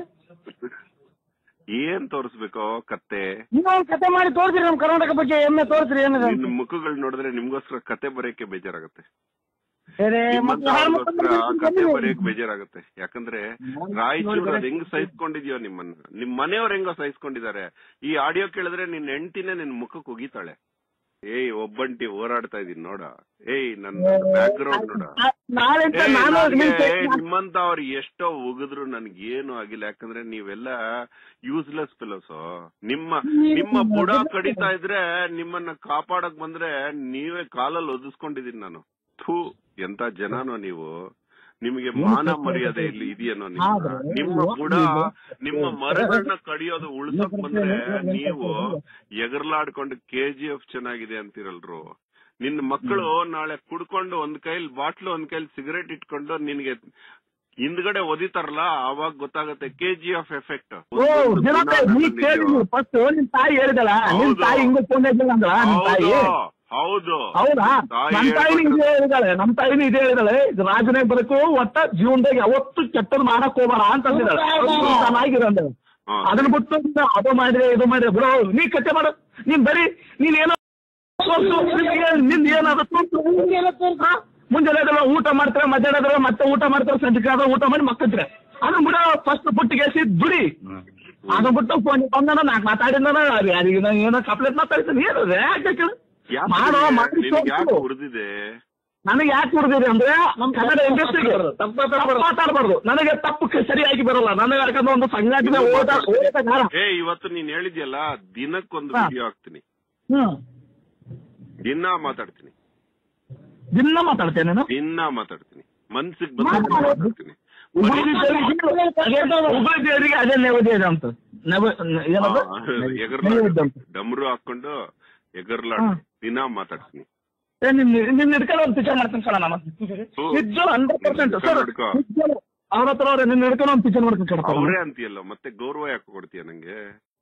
ಏನ್ ತೋರಿಸ್ಬೇಕೋ ಕತ್ತೆ ನೀವು ಒಂದು ಕತೆ ಮಾಡಿ ತೋರ್ಸಿರಿ ನಮ್ಮ ಕರ್ನಾಟಕ ಬಗ್ಗೆ ಎಮ್ಮೆ ತೋರಿಸ್ರಿ ಏನಿದೆ ನಿನ್ ಮುಖಗಳು ನೋಡಿದ್ರೆ ನಿಮ್ಗೋಸ್ಕರ ಕತೆ ಬರೆಯಕ್ಕೆ ಬೇಜಾರಾಗುತ್ತೆ ಏನೇ, ನಿಮ್ಮಂತ ಮತ್ತೆ ಯಾರ್ ಅವ್ರಿಗೋಸ್ಕರ ಮಕ್ಕಳು ಕತೆ ಬಂದಿರಿ? ಬರೆಯಕ್ ಬೇಜಾರಾಗುತ್ತೆ ಯಾಕಂದ್ರೆ ರಾಯಚೂರು ಅದ್ ಹೆಂಗ್ ಸಹಿಸ್ಕೊಂಡಿದ್ಯೋ ನಿಮ್ಮನ್ನ ನಿಮ್ ಮನೆಯವ್ರ ಹೆಂಗೋ ಸಹಿಸ್ಕೊಂಡಿದ್ದಾರೆ ಈ ಆಡಿಯೋ ಕೇಳಿದ್ರೆ ನಿನ್ ಹೆಂಡತಿನೇ ನಿನ್ ಮುಖಕ್ಕೆ ಉಗಿತಾಳೆ ಏಯ್ ಒಬ್ಬಂಟಿ ಹೋರಾಡ್ತಾ ಇದೀನಿ ನೋಡ ಏಯ್ ನನ್ನ ಬ್ಯಾಕ್ ಗ್ರೌಂಡ್ ನೋಡ ನಾ- ನಾಳೆ ಅಂತ ಏಯ್, ನಾನು ನನ್ಗೆ ನಿಮ್ಗೆ ನಿಮ್ಮಂತ ಅವ್ರು ಎಷ್ಟೋ ಉಗಿದ್ರು ನನ್ಗೇನು ಆಗಿಲ್ಲ ಯಾಕಂದ್ರೆ ನೀವೆಲ್ಲ ಯೂಸ್ಲೆಸ್ ಫೆಲೋಸ್ ನಿಮ್ಮ ನಿಮ್ಮ ಬುಡ ಕಡಿತಾ ಇದ್ರೆ ನಿಮ್ಮನ್ನ ಕಾಪಾಡಕ್ ಬಂದ್ರೆ ನೀವೇ ಕಾಲಲ್ಲಿ ಒದಿಸ್ಕೊಂಡಿದೀನಿ ನಾನು ಥೂ ಎಂತ ಜನನೋ ನೀವು ನಿಮಗೆ ಮಾನ ಮರ್ಯಾದೆ ಇಲ್ಲಿ ಇದೆಯೇನೋ ನಿಮ್ಗೆ? ನಿಮ್ಮ ಬುಡ ನಿಮ್ಮ ಮರಗಳನ್ನ ಕಡಿಯೋದು ಉಳ್ಸಕ್ ಬಂದ್ರೆ ನೀವು ಎಗರ್ಲಾಡ್ಕೊಂಡು ಕೆ ಜಿ ಎಫ್ ಚೆನ್ನಾಗಿದೆ ಅಂತಿರಲ್ರು ನಿನ್ನ ಮಕ್ಕಳು ನಾಳೆ ಕುಡ್ಕೊಂಡು ಒಂದ್ ಕೈಲಿ ಬಾಟ್ಲು ಒಂದ್ ಕೈಲಿ ಸಿಗರೇಟ್ ಇಟ್ಕೊಂಡು ನಿನ್ಗೆ ಹಿಂದ್ಗಡೆ ಒದಿತಾರಲ್ಲ ಅವಾಗ ಗೊತ್ತಾಗುತ್ತೆ ಕೆ ಜಿ ಎಫ್ ಎಫೆಕ್ಟ್ ಓ ದಿನಕ್ಕೆ ನೀ ಕೇಳಿ ಫಸ್ಟ್ ನಿಮ್ ತಾಯಿ ಹೇಳಿದಲ್ಲ ನಿಮ್ ಹೌದು. ತಾಯಿ ಹಿಂಗ ಫೋನ್ ಇದ್ದಿಲ್ಲ ಅಂದ್ರ ನಿಮ್ ತಾಯಿ ಹೌದು ಹೌದಾ ತಾಯಿ ನಮ್ ತಾಯಿನೂ ಹೇಳ್ಕೊಟ್ರು. ಇದೇ ಹೇಳಿದಾಳೆ ನಮ್ ತಾಯಿನೂ ಇದೇ ಹೇಳಿದಾಳೆ ಇದು ರಾಜನೇ ಬರಕು ಒಟ್ಟ ಜೀವನದಾಗ ಯಾವತ್ತು ಕೆಟ್ಟದ್ ಮಾಡಕ್ ಹೋಗ್ಬೇಡ ಅಂತ ಅಂದಿದ್ದಾಳೆ ಚೆನ್ನಾಗಿರೋ ಹಾ. ಅದನ್ನ ಬಿಟ್ಟು ನೀನು ಅದು ಮಾಡಿದ್ರೆ ಇದು ಮಾಡಿದ್ರೆ ಬ್ರೋ ನೀ ಕತೆ ಮಾಡು ನೀನ್ ಬರೀ ನೀನ್ ಏನೋ ತೋರ್ಸು ನಿಂದ ಏನಾದ್ರು ತೋರ್ಸು ಹಾ? ಮುಂಜಾನೆ ಅದೆಲ್ಲ ಊಟ ಮಾಡ್ತಾರೆ ಮಧ್ಯಾಹ್ನ ಅದೆಲ್ಲ ಮತ್ತೆ ಊಟ ಮಾಡ್ತಾರೆ ಸಂಜೆ ಆದ್ರೆ ಊಟ ಮಾಡಿ ಮಕ್ಕಳ್ತಾರೆ ಅದನ್ನ ಬಿಡ ಫಸ್ಟ್ ಪುಟ್ಟಿಗೆ ದುಡಿ ಅದನ್ನ ಬಿಟ್ಟು ಫೋನ್ ಬಂದ ನಾಕ್ ಮಾತಾಡಿದ ಯಾರಿಗೆ ನಾನು ಏನೋ ಕಪ್ಲೆಟ್ ಮಾತಾಡ್ತೀನಿ ಏನು ಯಾಕೆ ಕೇಳು? ಮಾಡೋ ಮಾಡಿ ನಿನ್ಗೆ ಯಾಕೆ ತೋರ್ಸು. ಉರಿದಿದೆ ನನಗೆ ಯಾಕೆ ಹೊಡೆದಿದೆ ಅಂದ್ರೆ ಕನ್ನಡ ಇಂಡಸ್ಟ್ರಿಗೆ ಮಾತಾಡಬಾರ್ದು ನನಗೆ ತಪ್ಪು ಕ- ಸರಿಯಾಗಿ ಬರಲ್ಲ ನನಗೆ ಯಾಕಂದ್ರೆ ಒಂದು ಸಂಘಟನೆ ಓಟ ಓಟಗಾರ ಏ ಇವತ್ತು ನೀನ್ ಹೇಳಿದ್ಯಲ್ಲ ದಿನಕ್ಕೊಂದು ಹಾ. ವಿಡಿಯೋ ಹಾಕ್ತೀನಿ ಹ್ಮ್ ದಿನ ಮಾತಾಡ್ತೀನಿ ದಿನ ಮಾತಾಡ್ತೇನೆ ನಾನು ದಿನ ಮಾತಾಡ್ತೀನಿ ಮನ್ಸಿಗೆ ಬಂದ ಮಾತಾಡ್ತೀನಿ ಉಗುಳಿ ದೇವರಿಗೆ ಉಗುಳಿ ದೇವರಿಗೆ ಅದೇ ನೈವೇದ್ಯ ಇದೆ ಅಂತ ನೈವ- ಏನದು ಎಗರ್ಲಾಡ್ ನೈವೇದ್ಯ ಅಂತ ಡಮ್ರು ಹಾಕೊಂಡು ಎಗರ್ಲಾಡ್ ಹಾ. ದಿನ ಮಾತಾಡ್ತೀನಿ ಏ, ನಿನ್ ನಿನ್ ಹಿಡ್ಕೊಂಡು ಒಂದು ಪಿಕ್ಚರ್ ಮಾಡ್ತೀನಿ ಕಣ ನಾನು ಹ್ಞೂ. ನಿಜ ಹಂಡ್ರೆಡ್ ಪರ್ಸೆಂಟ್ ನಿನ್ನ ಸರ್ ಹಿಡ್ಕೊ. ಅವ್ರ ಹತ್ರ ಅವ್ರೆ ನಿನ್ನ ಹಿಡ್ಕೊಂಡು ಒಂದು ಪಿಕ್ಚರ್ ಮಾಡ್ತೀನಿ ಕಣ ಅವ್ರೇ ಅಂತೀಯಲ್ಲ ಮತ್ತೆ ಗೌರವ ಯಾಕೆ ಕೊಡ್ತೀಯ ನಂಗೆ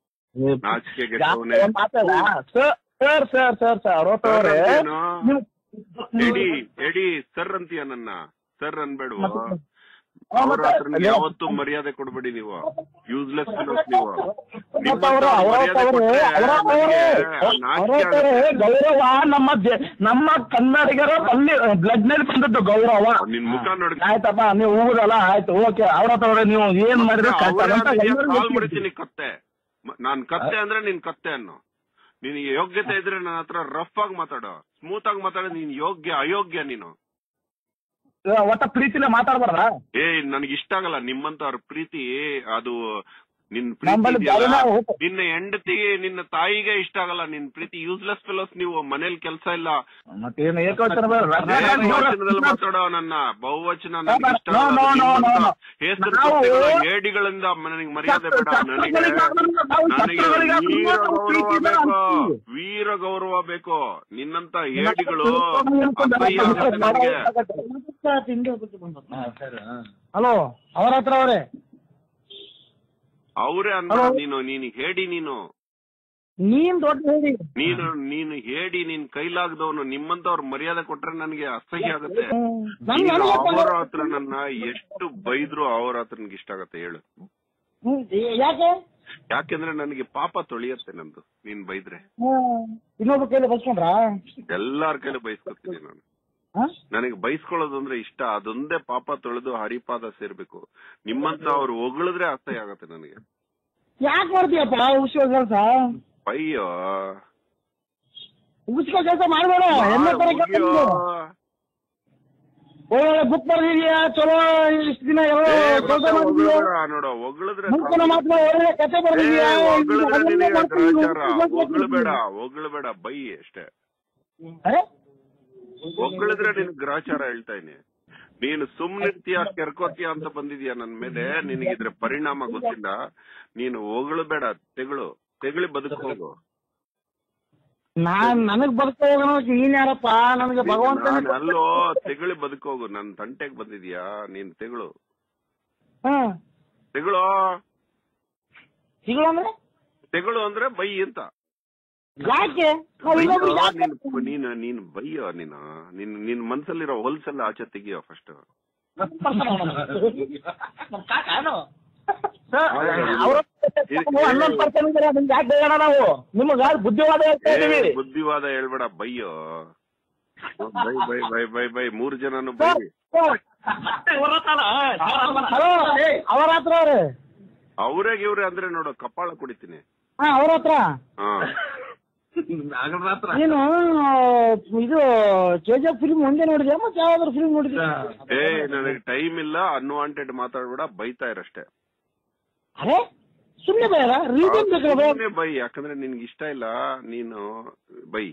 ನಾಚಿಕೆ ಗೆಟ್ಟವನೇ sir sir sir sir sir ಅವ್ರ ಹತ್ರ ಅವ್ರೆ ಅಂತೀಯೇನೋ? ನೀವು- ಎಡಿ ಎಡಿ ಸರ್ ಅಂತೀಯ ನನ್ನ ಸರ್ ಅನ್ಬೇಡ್ವಾ ಮತ್ತೆ- ಅವ್ರ ಮತ್ತೆ- ಹತ್ರ ನೀವು ಯಾವತ್ತೂ ಮರ್ಯಾದೆ ಕೊಡ್ಬೇಡಿ ನೀವು ಯೂಸ್ಲೆಸ್ ಫಿಲೋಸ್ ನೀವು ಮತ್ತೆ ನಿಮ್ಮಂತ ಅವ್ರು ಅವರ ಮರ್ಯಾದೆ ಅವರೇ ಕೊಟ್ರೆ ಅವರ ಅವರೇ ನನಗೆ ನಾಚಿಕೆ ಅವರ ಆಗುತ್ತೆ. ಗೌರವ ನಮ್ಮ ದೇ- ನಮ್ಮ ಕನ್ನಡಿಗರ ಅಲ್ಲಿ ಬ್ಲಡ್ ನಲ್ಲಿ ಬಂದದ್ದು ಗೌರವ ನಿನ್ ಮುಖ ನೋಡಿ ಆಯ್ತಪ್ಪ ನೀವು ಹೋಗುದಲ್ಲ ಆಯ್ತು ಓಕೆ ಅವ್ರ ಹತ್ರ ಅವ್ರೆ ನೀವು ಏನ್ ಮಾಡಿದ್ರೆ ಕಷ್ಟ ಅವ್ರೇ ಅಂತ ನನಗೆ ಎಲ್ಲರಿಗೂ ಕಾಲ್ ಗೊತ್ತಿದೆ. ಮಾಡ್ತೀನಿ ಕತ್ತೆ ಮ- ನಾನ್ ಕತ್ತೆ ಅಂದ್ರೆ ನೀನ್ ಕತ್ತೆ ಅನ್ನೋ ನಿನಗೆ ಯೋಗ್ಯತೆ ಇದ್ರೆ ನನ್ನ ಹತ್ರ ರಫ್ ಆಗಿ ಮಾತಾಡೋ ಸ್ಮೂತ್ ಆಗಿ ಮಾತಾಡೋ ನೀನ್ ಯೋಗ್ಯ ಅಯೋಗ್ಯ ನೀನು ಒಟ್ಟ ಪ್ರೀತಿಲೇ ಮಾತಾಡ್ಬಾರ್ದ ಏ ನನಗೆ ಇಷ್ಟ ಆಗಲ್ಲ ನಿಮ್ಮಂತವ್ರ ಪ್ರೀತಿ ಅದು ನಿನ್ ಪ್ರೀತಿ ನಮ್ಮಲ್ಲಿ ಇದೆಯಲ್ಲ, ಗಾಳಿನ ಹೋಗ್ತು. ನಿನ್ನ ಹೆಂಡತಿಗೆ ನಿನ್ನ ತಾಯಿಗೆ ಇಷ್ಟ ಆಗಲ್ಲ ನಿನ್ ಪ್ರೀತಿ ಯೂಸ್ಲೆಸ್ ಫೆಲೋಸ್ ನೀವು ಮನೇಲಿ ಕೆಲಸ ಇಲ್ಲ ಮತ್ತೇನು ಏಕವಚನ ಬಹುವಚನದಲ್ಲಿ ಮಾತಾಡೋ ನನ್ನ ಬಹುವಚನ ನನಗೆ ಇಷ್ಟ No, ಆಗಲ್ಲ. no, no, no, ನಿಮ್ಮಂತ no. ಹೆಸರು ನಾವು- ಕತ್ತೆಗಳ ಏಡಿಗಳಿಂದ ನನಗೆ ಮರ್ಯಾದೆ ಬೇಡ ನನಗೆ ನಾವು ನನಗೆ ಶತ್ರುಗಳಿಗಾದ್ರೂ ವೀರ ನಾವು ಗೌರವ ಪ್ರೀತಿಯಿಂದ ಬೇಕು ಅಂತೀವಿ. ವೀರ ಗೌರವ ಬೇಕು ನಿನ್ನಂತ ಏಡಿಗಳು ಅಸಹ್ಯ ಆಗುತ್ತೆ ನನಗೆ ಹಲೋ ಅವರ ಹತ್ರ ಅವರೇ ಅವ್ರೇ ಅಂದ ನೀನು ನೀನು ಹೇಳಿ ನೀನು ನೀನ್ ದೊಡ್ಡ ಹೇಳಿ ನೀನು ನೀನು ಹೇಳಿ ನೀನ್ ಕೈಲಾಗದವನು ನಿಮ್ಮಂತವ್ರ ಮರ್ಯಾದೆ ಕೊಟ್ರೆ ನನಗೆ ಅಸಹ್ಯ ಆಗುತ್ತೆ ನನ್ ನೀನು ನನಗೆ ಅವರ ಹತ್ರ ನನ್ನ ಎಷ್ಟು ಬೈದ್ರು ಅವರ ಹತ್ರ ನನ್ಗೆ ಇಷ್ಟ ಆಗತ್ತೆ ಹೇಳು ಹ್ಮ್, ಯಾಕೆ ಯಾಕೆಂದ್ರೆ ನನಗೆ ಪಾಪ ತೊಳಿಯತ್ತೆ ನಂದು ನೀನ್ ಬೈದ್ರೆ ಹ್ಮ್. ಇನ್ನೊಬ್ರ ಕೈಲಿ ಬಸ್ಕೊಂಡ್ರ ಎಲ್ಲಾರ ಕೈಲೂ ಬೈಸ್ಕೊತೀನಿ ನಾನು ನನಗೆ ಬೈಸ್ಕೊಳ್ಳೋದು ಅಂದ್ರೆ ಇಷ್ಟ ಅದೊಂದೇ ಪಾಪ ತೊಳೆದು ಹರಿಪಾದ ಸೇರ್ಬೇಕು ನಿಮ್ಮಂತ ಅವ್ರು ಹೊಗಳಿದ್ರೆ ಅಸಹ್ಯ ಆಗತ್ತೆ ನನಗೆ ಯಾಕೆ ಮಾಡ್ತೀಯಪ್ಪ ಉಳಿಸ್ಕೋ ಕೆಲಸ ಅಯ್ಯೋ ಉಳಿಸ್ಕೋ ಕೆಲಸ ಮಾಡ್ಬೇಡ ಎಮ್ಮೆ ತರ ಕೆಲಸ ಮುಗಿಯೋ. ಒಳ್ಳೆ ಬುಕ್ ಬರ್ದಿದ್ಯಾ ಚಲೋ ಇಷ್ಟು ದಿನ ಎಲ್ಲ ಏ, ಕೆಲಸ ಮತ್ತೆ ಮಾಡಿದ್ಯಾ ಹೊಗಳ್ಬೇಡ ನೋಡು ಹೊಗಳಿದ್ರೆ ಮುಂಚಿನ ಮಾತ್ರ ಒಳ್ಳೆ ಕತೆ ಏ, ಬರ್ದಿದ್ಯಾ ಹೊಗಳಿದ್ರೆ ನಿನಗೆ ಗ್ರಹಚಾರ ಹೊಗಳಬೇಡ ಅರೆ ಹೊಗಳಬೇಡ ಬೈ ಅಷ್ಟೇ ಹೊಗಳಿದ್ರೆ ನಿನ್ ಗ್ರಹಚಾರ ಹೇಳ್ತಾ ಇದೀನಿ ನೀನು ಸುಮ್ನಿರ್ತೀಯ ಕೆರ್ಕೋತೀಯ ಅಂತ ಬಂದಿದ್ಯಾ ನನ್ ಮೇಲೆ ನಿನಗಿದ್ರ ಪರಿಣಾಮ ಗೊತ್ತಿಲ್ಲ ನೀನು ಹೊಗಳಬೇಡ ತೆಗಳು ತೆಗಳಿ ಬದುಕೋಗು ನಾನ್ ನನಗ್ ಬರ್ತಾ ಹೋಗೋಣ ನೀನ್ ಯಾರಪ್ಪ ನನಗೆ ಭಗವಂತ ನಾನು ಅಲ್ಲೋ ತೆಗಳಿ ಬದುಕೋಗು ನನ್ ತಂಟೆಗ್ ಬಂದಿದ್ಯಾ ನೀನ್ ತೆಗಳು ಹ್ಮ್ ತೆಗಳು ಸಿಗಳು ಅಂದ್ರೆ ತೆಗಳು ಅಂದ್ರೆ ಬೈ ಅಂತ ಯಾಕೆ ನಾವ್ ಬೈಯೋ, ಇನ್ನೊಬ್ರಿಗೆ ಯಾಕೆ ನೀನ್ ನೀನ್ ನೀನ್ ಬೈಯೋ ನೀನು ನಿನ್ ನಿನ್ ಮನ್ಸಲ್ಲಿರೋ ಹೊಲ್ಸೆಲ್ಲ ಆಚೆ ತೆಗಿಯೋ ಫಸ್ಟ್ ಅವ್ರ ಹನ್ನೊಂದು ಪರ್ಸೆಂಟ್ ಇದ್ರೆ ನಿಮ್ಗೆ ಯಾಕೆ ಬೇಡ ನಾವು ನಿಮ್ಗ ಬುದ್ಧಿವಾದ ಹೇಳ್ತಾ ಇದೀವಿ ಬುದ್ಧಿವಾದ ಹೇಳ್ಬೇಡ ಬೈಯೋ ಬೈ ಬೈ ಬೈ ಬೈ ಬೈ ಮೂರ್ ಜನನು ಬೈ ಹಲೋ ಅವರ ಹತ್ರ ಅವ್ರೆ ಅವ್ರೇ ಇವ್ರೆ ಅಂದ್ರೆ ನೋಡು ಕಪಾಳ ಕುಡಿತೀನಿ ಹಾ ಅವ್ರ ಹತ್ರ ಹಾ ನೀನು ಇದು ಕೆ ಜಿ ಎಫ್ ಫಿಲ್ಮ್ ಒಂದೇ ನೋಡಿದ್ಯಾ ಮತ್ತೆ ಯಾವ್ದಾದ್ರು ಫಿಲ್ಮ್ ನೋಡಿದ್ಯಾ ಏ ನನಗೆ ಟೈಮ್ ಇಲ್ಲ ಅನ್ವಾಂಟೆಡ್ ಮಾತಾಡ್ಬೇಡ ಬೈತಾ ಇರಷ್ಟೇ ಅರೆ ಸುಮ್ಮನೆ ಬೇಡ ರೀಸನ್ ಬೇಕಲ್ಲ ಸುಮ್ನೆ ಬೈ ಯಾಕಂದ್ರೆ ನಿನ್ಗೆ ಇಷ್ಟ ಇಲ್ಲ ನೀನು ಬೈ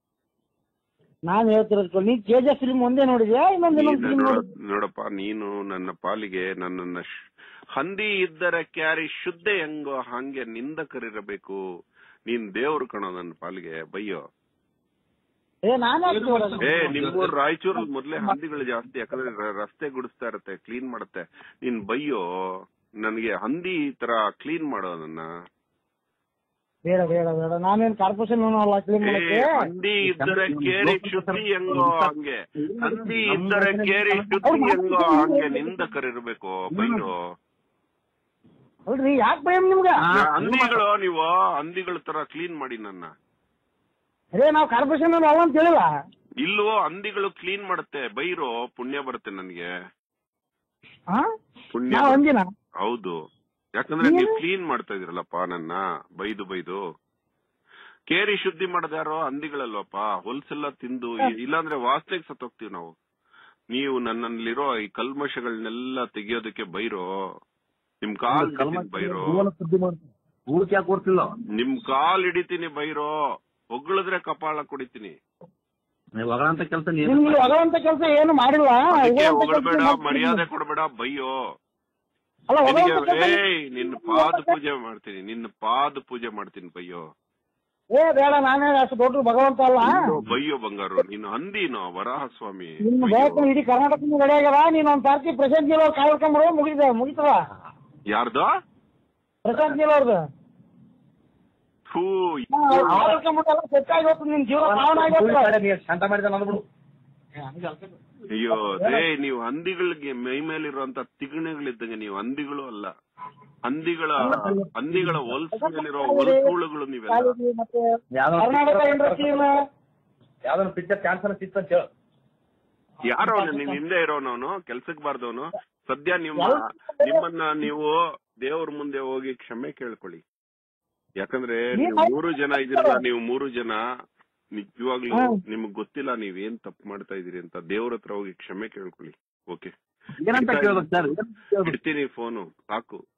ನಾನು ಹೇಳ್ತಿರೋದು ನೀನ್ ಕೆ ಜಿ ಎಫ್ ಫಿಲ್ಮ್ ಒಂದೇ ನೋಡಿದ್ಯಾ ಇನ್ನೊಂದು ಇನ್ನೊಂದು ನೀನು ಫಿಲ್ಮ್ ನೋಡ- ನೋಡಿದ್ಯಾ ನೋಡಪ್ಪ ನೀನು ನನ್ನ ಪಾಲಿಗೆ ನನ್ನನ್ನ ಶ್- ಹಂದಿ ಇದ್ದರ ಕ್ಯಾರಿ ಶುದ್ಧ ಹೆಂಗೋ ಹಂಗೆ ನಿಂದಕರಿರಬೇಕು ನೀನ್ ದೇವ್ರು ಕಣೋ ನನ್ನ ಪಾಲಿಗೆ ಬೈಯೋ ಏ ನಾನು ಏ ನಿಮ್ಮೂರ್ ರಾಯಚೂರಲ್ಲಿ ಮೊದ್ಲೇ ಹಂದಿಗಳು ಜಾಸ್ತಿ ಯಾಕಂದ್ರೆ ರ- ರಸ್ತೆ ಗುಡಿಸ್ತಾ ಇರತ್ತೆ ಕ್ಲೀನ್ ಮಾಡುತ್ತೆ ನೀನ್ ಬೈಯೋ ನನ್ಗೆ ಹಂದಿ ತರ ಕ್ಲೀನ್ ಮಾಡೋ ನನ್ನ ಬೇಡ ಬೇಡ ಬೇಡ ನಾನೇನ್ ಕಾರ್ಪೊರೇಷನ್ ಅಲ್ಲ ಕ್ಲೀನ್ ಏ ಮಾಡಕ್ಕೆ ಹಂದಿ ಇದ್ದರ ಕೇರಿ ಶುದ್ಧಿ ಹೆಂಗೋ ಹಂಗೆ ಹಂದಿ ಇದ್ದರ ಕೇರಿ ಶುದ್ಧಿ ಹೆಂಗೋ ಹಂಗೆ ನಿಂದಕರಿರ್ಬೇಕು ಬೈಯೋ ಅಲ್ರಿ ಯಾಕೆ ಭಯ ನಿಮ್ಗ ಹಂದಿಗಳು ನೀವು ಹಂದಿಗಳ ತರ ಕ್ಲೀನ್ ಮಾಡಿ ನನ್ನ ಅರೇ ನಾವು ಕಾರ್ಪೊರೇಷನ್ ಅಲ್ಲ ಅಂತ ಹೇಳಿಲ್ಲ ಇಲ್ವೋ ಹಂದಿಗಳು ಕ್ಲೀನ್ ಮಾಡುತ್ತೆ ಬೈರೋ ಪುಣ್ಯ ಬರುತ್ತೆ ನನ್ಗೆ ಹಾ ಪುಣ್ಯ ನಾವ್ ಅಂದಿನ ಹೌದು ಯಾಕಂದ್ರೆ ನೀವು ಕ್ಲೀನ್ ಮಾಡ್ತಾ ಇದೀರಲ್ಲಪ್ಪ ನನ್ನ ಬೈದು ಬೈದು ಕೇರಿ ಶುದ್ಧಿ ಮಾಡದ ಯಾರೋ ಹಂದಿಗಳಲ್ವಪ್ಪ ಹೊಲ್ಸೆಲ್ಲ ತಿಂದು ಇಲ್ಲಾಂದ್ರೆ ವಾಸನೆಗೆ ಸತ್ತೋಗ್ತೀವಿ ನಾವು ನೀವು ನನ್ನಲ್ಲಿರೋ ಈ ಕಲ್ಮಶಗಳನ್ನೆಲ್ಲ ತೆಗಿಯೋದಕ್ಕೆ ಬೈರೋ ನಿಮ್ ಕಾಲ್ ಹಿಡಿತೀನಿ ಬೈರೋ ಊಟಕ್ಕೆ ಯಾಕೆ ಕೊಡ್ತಿಲ್ಲ ನಿಮ್ ಕಾಲ್ ಹಿಡಿತೀನಿ ಬೈರೋ ಹೊಗಳಿದ್ರೆ ಕಪಾಳ ಕುಡಿತೀನಿ ಹೊಗಳಂತ ಕೆಲಸ ನೀನು ನಿಮ್ಗೆ ಇಲ್ಲಿ ಹೊಗಳಂತ ಕೆಲಸ ಏನು ಮಾಡಿಲ್ಲ ಅದಕ್ಕೆ ಹೊಗಳಂತ ಕೆಲ್ಸ ಹೊಗಳಬೇಡ ಮಾಡ್ತೀನಿ. ಮರ್ಯಾದೆ ಕೊಡಬೇಡ ಬೈಯೋ ಅಲ್ಲ ಹೊಗಳಂತ ನಿನಗೆ ಕೆಲ್ಸ ಏಯ್ ನಿನ್ನ ಪಾದ ಪೂಜೆ ಮಾಡ್ತೀನಿ ನಿನ್ನ ಪಾದ ಪೂಜೆ ಮಾಡ್ತೀನಿ ಬಯ್ಯೋ ಏ ಬೇಡ ನಾನೇ ಅಷ್ಟು ದೊಡ್ಡ ಭಗವಂತ ಅಲ್ಲ ನೀನು ಬಯ್ಯೋ ಬಂಗಾರು ನೀನು ಹಂದಿನೋ ವರಾಹ ಸ್ವಾಮಿ ನಿನ್ನ ಬೇಕು ಇಡೀ ಕರ್ನಾಟಕ ರೆಡಿ ಆಗ್ಯದ ನೀನ್ ಒಂದ್ ಸರ್ತಿ ಪ್ರಶಾಂತ್ ನೀಲ್ ಅವ್ರು ಕಾಯ್ಕೊಂಡ್ರು ಮುಗಿದ ಮುಗಿತದ ಯಾರ್ದು ಪ್ರಶಾಂತ್ ನೀಲ್ ಅವ್ರದ್ದು ಥೂ ಕಾಯ್ಕೊಂಡ್ಬಿಟ್ಟೆಲ್ಲ ಸೆಟ್ ಆಗೋತು ನಿನ್ ಜೀವನ ಪಾವನ ಆಗೋತು ಶಾಂತ ಮಾಡಿದ ನಂದ್ಬಿಡು ಅಯ್ಯೋ ರೇ ನೀವು ಹಂದಿಗಳಿಗೆ ಮೈ ಮೇಲಿರುವಂತ ತಿಗಣೆಗಳಿದ್ದಂಗೆ ನೀವು ಹಂದಿಗಳು ಅಲ್ಲ ಹಂದಿಗಳ ಹಂದಿಗಳ ಹೊಲ್ಸ್ ಮೇಲಿರೋ ಹೊಲ್ಸುಳುಗಳು ನೀವೆಲ್ಲ ಮತ್ತೆ ಕರ್ನಾಟಕ ಇಂಡಸ್ಟ್ರಿ ಯಾವ್ದೊಂದು ಪಿಕ್ಚರ್ ಕ್ಯಾನ್ಸರ್ ಸಿಕ್ತು ಅಂತ ಹೇಳು ಯಾರೋ ನಿನ್ ಹಿಂದೆ ಇರೋನವನು ಕೆಲ್ಸಕ್ ಬಾರ್ದವನು ಸದ್ಯ ನಿಮ್ಮ ನಿಮ್ಮನ್ನ ನೀವು ದೇವ್ರ ಮುಂದೆ ಹೋಗಿ ಕ್ಷಮೆ ಕೇಳ್ಕೊಳ್ಳಿ ಯಾಕಂದ್ರೆ ನೀವು ಮೂರು ಜನ ಇದೀರಲ್ಲ ನೀವು ಮೂರು ಜನ ನಿಜವಾಗ್ಲೂ ನಿಮಗ್ ಗೊತ್ತಿಲ್ಲ ನೀವ್ ಏನ್ ತಪ್ಪು ಮಾಡ್ತಾ ಇದೀರಿ ಅಂತ ದೇವ್ರ ಹತ್ರ ಹೋಗಿ ಕ್ಷಮೆ ಕೇಳ್ಕೊಳ್ಳಿ ಓಕೆ ಏನಂತ ಕೇಳ್ಬೇಕು ಸರ್ ಇಡ್ತೀನಿ ಫೋನು ಸಾಕು